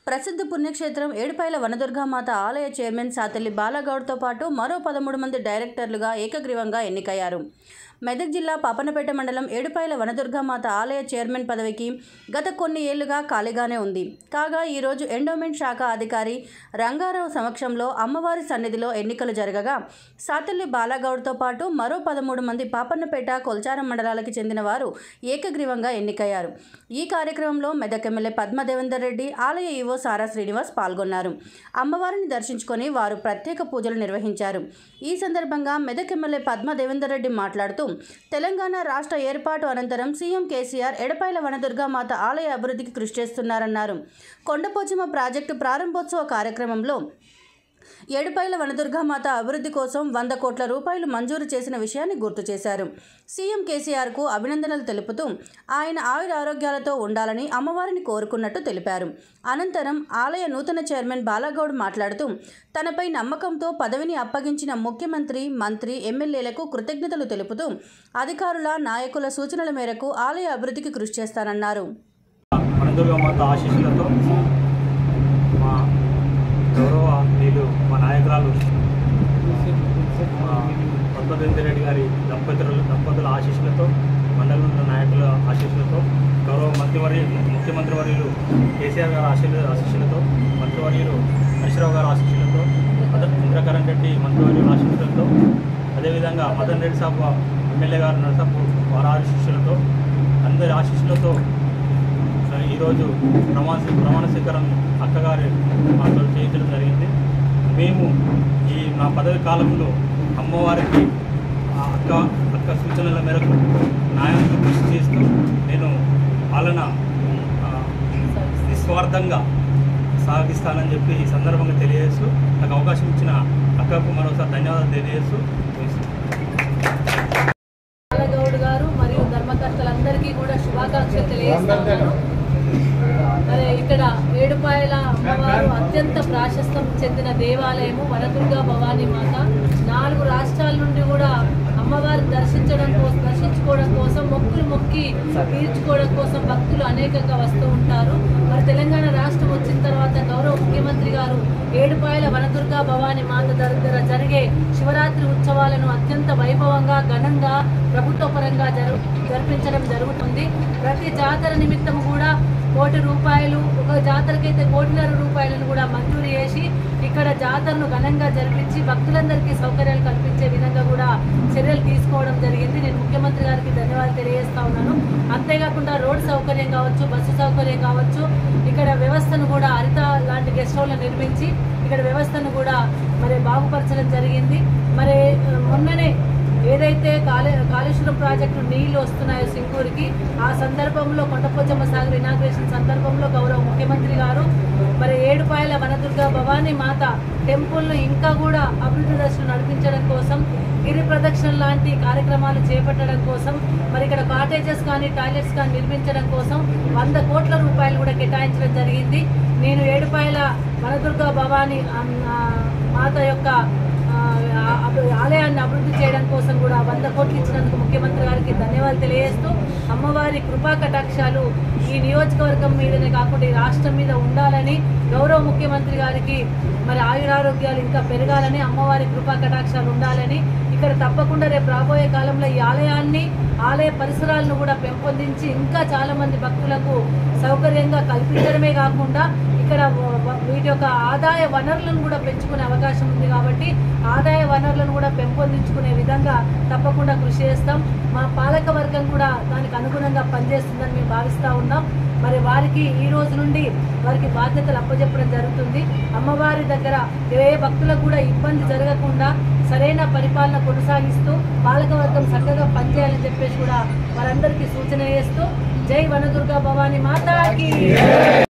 ప్రసిద్ధ పుణ్యక్షేత్రం ఏడుపాయల వనదుర్గామాత ఆలయ చైర్మన్ సాతల్లి బాలగౌడ్తో పాటు మరో పదమూడు మంది డైరెక్టర్లుగా ఏకగ్రీవంగా ఎన్నికయ్యారు మెదక్ జిల్లా పాపనపేట మండలం ఏడుపాయల వనదుర్గామాత ఆలయ చైర్మన్ పదవికి గత కొన్ని ఏళ్లుగా ఖాళీగానే ఉంది కాగా ఈరోజు ఎండోమెంట్ శాఖ అధికారి రంగారావు సమక్షంలో అమ్మవారి సన్నిధిలో ఎన్నికలు జరగగా సాతల్లి బాలగౌడ్తో పాటు మరో పదమూడు మంది పాపన్నపేట కొల్చారం మండలాలకు చెందిన వారు ఏకగ్రీవంగా ఎన్నికయ్యారు ఈ కార్యక్రమంలో మెదక్ ఎమ్మెల్యే పద్మదేవేందర్ రెడ్డి ఆలయ ఈవో సారా శ్రీనివాస్ పాల్గొన్నారు అమ్మవారిని దర్శించుకొని వారు ప్రత్యేక పూజలు నిర్వహించారు ఈ సందర్భంగా మెదక్ ఎమ్మెల్యే పద్మదేవేందర్ రెడ్డి మాట్లాడుతూ తెలంగాణ రాష్ట్ర ఏర్పాటు అనంతరం సీఎం కేసీఆర్ ఎడపైల వనదుర్గామాత ఆలయ అభివృద్ధికి కృషి చేస్తున్నారన్నారు కొండపోచమ్మ ప్రాజెక్టు ప్రారంభోత్సవ కార్యక్రమంలో ఏడుపైల వనదుర్గామాత అభివృద్ధి కోసం వంద కోట్ల రూపాయలు మంజూరు చేసిన విషయాన్ని గుర్తు చేశారు సీఎం కేసీఆర్కు అభినందనలు తెలుపుతూ ఆయన ఆయుర ఆరోగ్యాలతో ఉండాలని అమ్మవారిని కోరుకున్నట్టు తెలిపారు అనంతరం ఆలయ నూతన చైర్మన్ బాలగౌడ్ మాట్లాడుతూ తనపై నమ్మకంతో పదవిని అప్పగించిన ముఖ్యమంత్రి మంత్రి ఎమ్మెల్యేలకు కృతజ్ఞతలు తెలుపుతూ అధికారుల నాయకుల సూచనల మేరకు ఆలయ అభివృద్ధికి కృషి చేస్తానన్నారు వనదుర్గమాత ఆశీస్సులతో మా గౌరవ నీళ్ళు మా నాయకురాలు మా పద్మదేంద్ర రెడ్డి గారి దంపతులు దంపతుల ఆశీస్సులతో మండలంలో నాయకుల ఆశీస్సులతో గౌరవ మంత్రివర్య ముఖ్యమంత్రి వర్యులు కేసీఆర్ గారి ఆశీస్సు ఆశీస్సులతో మంత్రివర్యులు హరీశ్రావు గారి ఆశీస్సులతో అదర్ ఇంద్రకరణ్ రెడ్డి మంత్రివర్యుల ఆశీస్సులతో అదేవిధంగా మదన్ రెడ్డి సాబు ఎమ్మెల్యే గారు నరసాపు వారి ఆశీస్సులతో అందరి ఆశీస్సులతో సరే, ఈరోజు ప్రమాణ ప్రమాణ స్వీకారం అక్కగారి మాతో చేయించడం జరిగింది మేము ఈ నా పదవి కాలంలో అమ్మవారికి ఆ అక్క అక్క సూచనల మేరకు న్యాయానికి కృషి చేస్తూ నేను పాలన ఆ, నిస్వార్థంగా సాగిస్తానని చెప్పి ఈ సందర్భంగా తెలియజేస్తూ నాకు అవకాశం ఇచ్చిన అక్కకు మరోసారి ధన్యవాదాలు తెలియజేస్తూ ముగిస్తున్నాను. బాలగౌడ్ గారు మరియు ధర్మకర్తలందరికీ కూడా శుభాకాంక్షలు తెలియజేస్తా ఉన్నాను మరి ఇక్కడ ఏడుపాయల అమ్మవారు అత్యంత ప్రాశస్తం చెందిన దేవాలయము వనదుర్గా భవానీ మాత నాలుగు రాష్ట్రాల నుండి కూడా అమ్మవారిని దర్శించడం కోసం దర్శించుకోవడం కోసం మొక్కులు మొక్కి తీర్చుకోవడం కోసం భక్తులు అనేకంగా వస్తూ ఉంటారు మరి తెలంగాణ రాష్ట్రం వచ్చిన తర్వాత గౌరవ ముఖ్యమంత్రి గారు ఏడుపాయల వనదుర్గా భవానీ మాత దగ్గర జరిగే శివరాత్రి ఉత్సవాలను అత్యంత వైభవంగా ఘనంగా ప్రభుత్వ పరంగా జరు జరిపించడం జరుగుతుంది ప్రతి జాతర నిమిత్తం కూడా కోటి రూపాయలు ఒక జాతరకైతే కోటిన్నర రూపాయలను కూడా మంజూరు చేసి ఇక్కడ జాతరను ఘనంగా జరిపించి భక్తులందరికీ సౌకర్యాలు కల్పించే విధంగా కూడా చర్యలు తీసుకోవడం జరిగింది నేను ముఖ్యమంత్రి గారికి ధన్యవాదాలు తెలియజేస్తా ఉన్నాను అంతేకాకుండా రోడ్ సౌకర్యం కావచ్చు బస్సు సౌకర్యం కావచ్చు ఇక్కడ వ్యవస్థను కూడా హరిత లాంటి గెస్ట్ హౌస్లు నిర్మించి ఇక్కడ వ్యవస్థను కూడా మరి బాగుపరచడం జరిగింది మరి ఆ, మొన్ననే ఏదైతే కాళే కాళేశ్వరం ప్రాజెక్టు నీళ్లు వస్తున్నాయో సింగూరికి ఆ సందర్భంలో కొండపోచమ్మ సాగర్ ఇనాగ్రేషన్ సందర్భంలో గౌరవ ముఖ్యమంత్రి గారు మరి ఏడుపాయల వనదుర్గ భవానీ మాత టెంపుల్ను ఇంకా కూడా అభివృద్ధి దశలు నడిపించడం కోసం గిరి ప్రదక్షిణ లాంటి కార్యక్రమాలు చేపట్టడం కోసం మరి ఇక్కడ కాటేజెస్ కానీ టాయిలెట్స్ కానీ నిర్మించడం కోసం వంద కోట్ల రూపాయలు కూడా కేటాయించడం జరిగింది నేను ఏడుపాయల వనదుర్గ భవానీ అమ్, ఆ, మాత యొక్క ఆ, అభి- ఆలయాన్ని అభివృద్ధి చేయడం కోసం కూడా వంద కోట్లు ఇచ్చినందుకు ముఖ్యమంత్రి గారికి ధన్యవాదాలు తెలియజేస్తూ అమ్మవారి కృపా కటాక్షాలు ఈ నియోజకవర్గం మీదనే కాకుండా ఈ రాష్ట్రం మీద ఉండాలని గౌరవ ముఖ్యమంత్రి గారికి మరి ఆయురారోగ్యాలు ఇంకా పెరగాలని అమ్మవారి కృపా కటాక్షాలు ఉండాలని ఇక్కడ తప్పకుండా రేపు రాబోయే కాలంలో ఈ ఆలయాన్ని ఆలయ పరిసరాలను కూడా పెంపొందించి ఇంకా చాలా మంది భక్తులకు సౌకర్యంగా కల్పించడమే కాకుండా ఇక్కడ వ- వ- వీటి యొక్క ఆదాయ వనరులను కూడా పెంచుకునే అవకాశం ఉంది కాబట్టి ఆదాయ వనరులను కూడా పెంపొందించుకునే విధంగా తప్పకుండా కృషి చేస్తాం మా పాలక వర్గం కూడా దానికి అనుగుణంగా పనిచేస్తుందని మేము భావిస్తూ ఉన్నాం మరి వారికి ఈ రోజు నుండి వారికి బాధ్యతలు అప్పచెప్పడం జరుగుతుంది అమ్మవారి దగ్గర ఏ భక్తులకు కూడా ఇబ్బంది జరగకుండా సరైన పరిపాలన కొనసాగిస్తూ పాలకవర్గం చక్కగా పనిచేయాలని చెప్పేసి కూడా వారందరికీ సూచన చేస్తూ జై వనదుర్గా భవానీ మాతాకి